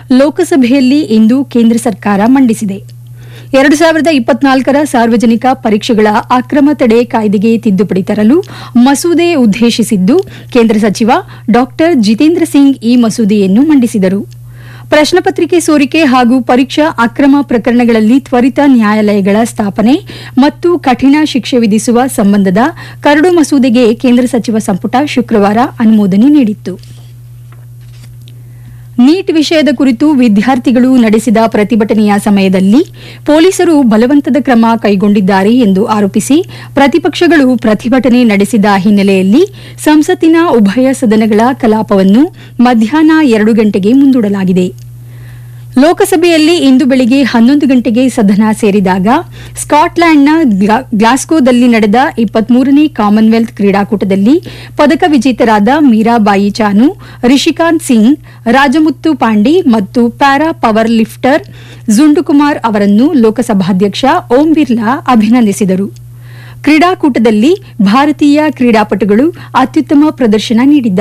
ಲೋಕಸಭೆಯಲ್ಲಿ ಇಂದು ಕೇಂದ್ರ ಸರ್ಕಾರ ಮಂಡಿಸಿದೆ ಎರಡು ಸಾವಿರದ ಇಪ್ಪತ್ನಾಲ್ಕರ ಸಾರ್ವಜನಿಕ ಪರೀಕ್ಷೆಗಳ ಅಕ್ರಮ ತಡೆ ಕಾಯ್ದೆಗೆ ತಿದ್ದುಪಡಿ ತರಲು ಮಸೂದೆ ಉದ್ದೇಶಿಸಿದ್ದು ಕೇಂದ್ರ ಸಚಿವ ಡಾ ಜಿತೇಂದ್ರ ಸಿಂಗ್ ಈ ಮಸೂದೆಯನ್ನು ಮಂಡಿಸಿದರು ಪ್ರಶ್ನಪತ್ರಿಕೆ ಸೋರಿಕೆ ಹಾಗೂ ಪರೀಕ್ಷಾ ಅಕ್ರಮ ಪ್ರಕರಣಗಳಲ್ಲಿ ತ್ವರಿತ ನ್ಯಾಯಾಲಯಗಳ ಸ್ಥಾಪನೆ ಮತ್ತು ಕಠಿಣ ಶಿಕ್ಷೆ ವಿಧಿಸುವ ಸಂಬಂಧದ ಕರಡು ಮಸೂದೆಗೆ ಕೇಂದ್ರ ಸಚಿವ ಸಂಪುಟ ಶುಕ್ರವಾರ ಅನುಮೋದನೆ ನೀಡಿತ್ತು ನೀಟ್ ವಿಷಯದ ಕುರಿತು ವಿದ್ಯಾರ್ಥಿಗಳು ನಡೆಸಿದ ಪ್ರತಿಭಟನೆಯ ಸಮಯದಲ್ಲಿ ಪೊಲೀಸರು ಬಲವಂತದ ಕ್ರಮ ಕೈಗೊಂಡಿದ್ದಾರೆ ಎಂದು ಆರೋಪಿಸಿ ಪ್ರತಿಪಕ್ಷಗಳು ಪ್ರತಿಭಟನೆ ನಡೆಸಿದ ಹಿನ್ನೆಲೆಯಲ್ಲಿ ಸಂಸತ್ತಿನ ಉಭಯ ಸದನಗಳ ಕಲಾಪವನ್ನು ಮಧ್ಯಾಹ್ನ ಎರಡು ಗಂಟೆಗೆ ಮುಂದೂಡಲಾಗಿದೆ ಲೋಕಸಭೆಯಲ್ಲಿ ಇಂದು ಬೆಳಿಗ್ಗೆ ಹನ್ನೊಂದು ಗಂಟೆಗೆ ಸದನ ಸೇರಿದಾಗ ಸ್ಕಾಟ್ಲ್ಯಾಂಡ್ನ ಗ್ಲಾ- ಗ್ಲಾಸ್ಗೋದಲ್ಲಿ ನಡೆದ ಇಪ್ಪತ್ಮೂರನೇ ಕಾಮನ್ವೆಲ್ತ್ ಕ್ರೀಡಾಕೂಟದಲ್ಲಿ ಪದಕ ವಿಜೇತರಾದ ಮೀರಾಬಾಯಿ ಚಾನು ರಿಷಿಕಾಂತ್ ಸಿಂಗ್ ರಾಜಮುತ್ತು ಪಾಂಡಿ ಮತ್ತು ಪ್ಯಾರಾ ಪವರ್ ಲಿಫ್ಟರ್ ಜುಂಡುಕುಮಾರ್ ಅವರನ್ನು ಲೋಕಸಭಾಧ್ಯಕ್ಷ ಓಂ ಬಿರ್ಲಾ ಅಭಿನಂದಿಸಿದರು ಕ್ರೀಡಾಕೂಟದಲ್ಲಿ ಭಾರತೀಯ ಕ್ರೀಡಾಪಟುಗಳು ಅತ್ಯುತ್ತಮ ಪ್ರದರ್ಶನ ನೀಡಿದ್ದಾರೆ